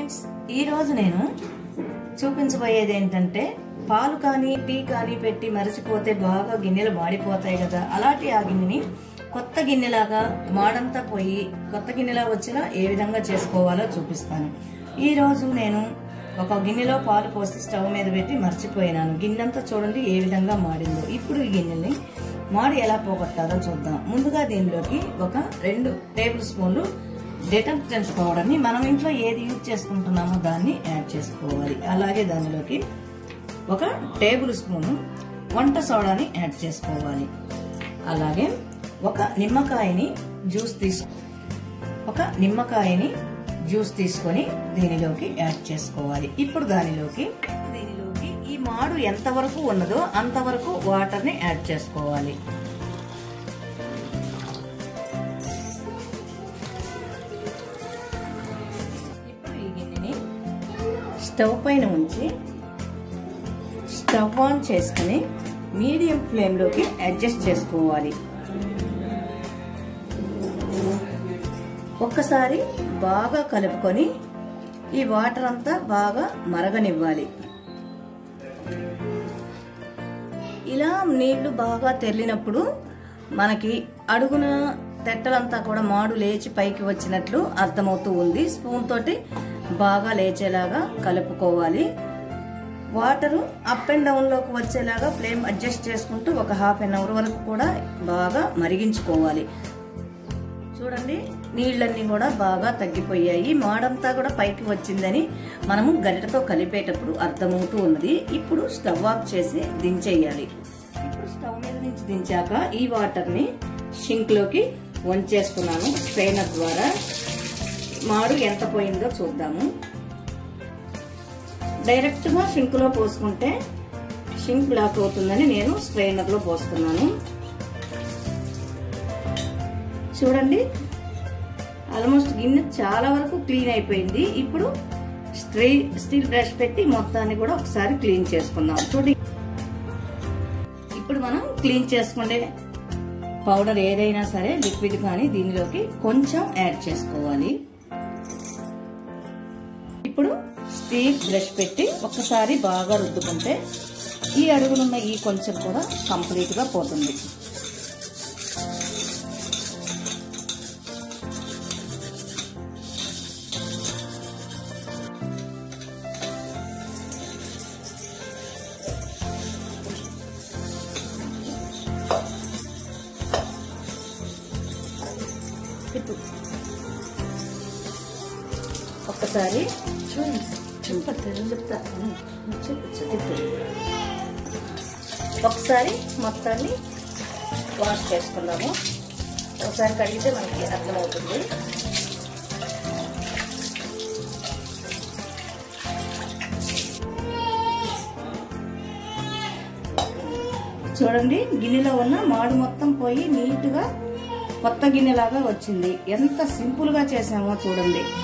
friends ఈ రోజు నేను చూపించబోయేది ఏంటంటే పాలు కానీ టీ కానీ పెట్టి మరచిపోతే బాగా గిన్నెలు మాడిపోతాయి కదా అలాంటి ఆ గిన్నెని కొత్త గిన్నెలాగా మాడంతా పోయి కొత్త గిన్నెలా వచ్చినా ఏ విధంగా చేసుకోవాలో చూపిస్తాను ఈ రోజు నేను ఒక గిన్నెలో పాలు పోసి స్టవ్ మీద పెట్టి మర్చిపోయినాను గిన్నెంతా చూడండి ఏ విధంగా మాడిందో ఇప్పుడు ఈ గిన్నెని మాడి ఎలా పోగొట్టాలో చూద్దాం ముందుగా దీనిలోకి ఒక రెండు టేబుల్ స్పూన్లు డిటర్జెంట్ పౌడర్ని మనం ఇంట్లో ఏది యూజ్ చేసుకుంటున్నామో దాన్ని యాడ్ చేసుకోవాలి అలాగే దానిలోకి ఒక టేబుల్ స్పూను వంట సోడాని యాడ్ చేసుకోవాలి అలాగే ఒక నిమ్మకాయని జ్యూస్ తీసు ఒక నిమ్మకాయని జ్యూస్ తీసుకొని దీనిలోకి యాడ్ చేసుకోవాలి ఇప్పుడు దానిలోకి దీనిలోకి ఈ మాడు ఎంతవరకు ఉన్నదో అంతవరకు వాటర్ని యాడ్ చేసుకోవాలి ఇప్పుడు ఈ గిన్నెని స్టవ్ పైన ఉంచి స్టవ్ ఆన్ చేసుకుని మీడియం ఫ్లేమ్లోకి అడ్జస్ట్ చేసుకోవాలి ఒక్కసారి బాగా కలుపుకొని ఈ వాటర్ అంతా బాగా మరగనివ్వాలి ఇలా నీళ్లు బాగా తెల్లినప్పుడు మనకి అడుగున తెట్టలంతా కూడా మాడు లేచి పైకి వచ్చినట్లు అర్థమవుతూ ఉంది స్పూన్ తోటి బాగా లేచేలాగా కలుపుకోవాలి వాటరు అప్ అండ్ డౌన్ లోకి వచ్చేలాగా ఫ్లేమ్ అడ్జస్ట్ చేసుకుంటూ ఒక హాఫ్ అన్ అవర్ వరకు కూడా బాగా మరిగించుకోవాలి చూడండి నీళ్ళన్నీ కూడా బాగా తగ్గిపోయాయి మాడంతా కూడా పైకి వచ్చిందని మనము గరిటతో కలిపేటప్పుడు అర్థమవుతూ ఉన్నది ఇప్పుడు స్టవ్ ఆఫ్ చేసి దించేయాలి ఇప్పుడు స్టవ్ మీద నుంచి దించాక ఈ వాటర్ని షింక్లోకి వంచేసుకున్నాను స్ట్రైనర్ ద్వారా మాడు ఎంత పోయిందో చూద్దాము డైరెక్ట్గా షింక్లో పోసుకుంటే షింక్ బ్లాక్ అవుతుందని నేను స్ట్రైనర్లో పోస్తున్నాను చూడండి ఆల్మోస్ట్ గిన్నె చాలా వరకు క్లీన్ అయిపోయింది ఇప్పుడు స్ట్రై స్టీల్ బ్రష్ పెట్టి మొత్తాన్ని కూడా ఒకసారి క్లీన్ చేసుకుందాం చూడండి ఇప్పుడు మనం క్లీన్ చేసుకునే పౌడర్ ఏదైనా సరే లిక్విడ్ కానీ దీనిలోకి కొంచెం యాడ్ చేసుకోవాలి ఇప్పుడు స్టీల్ బ్రష్ పెట్టి ఒక్కసారి బాగా రుద్దుకుంటే ఈ అడుగునున్న ఈ కొంచెం కూడా కంప్లీట్గా పోతుంది తిప్పు ఒక్కసారి చూడండి చెప్తా చెప్తా చూపించు తిప్పు ఒకసారి మొత్తాన్ని వాష్ చేసుకుందాము ఒకసారి కడిగితే మనకి అర్థమవుతుంది చూడండి గిన్నెలో ఉన్న మాడు మొత్తం పోయి నీట్గా కొత్త గిన్నెలాగా వచ్చింది ఎంత సింపుల్ గా చేసామో చూడండి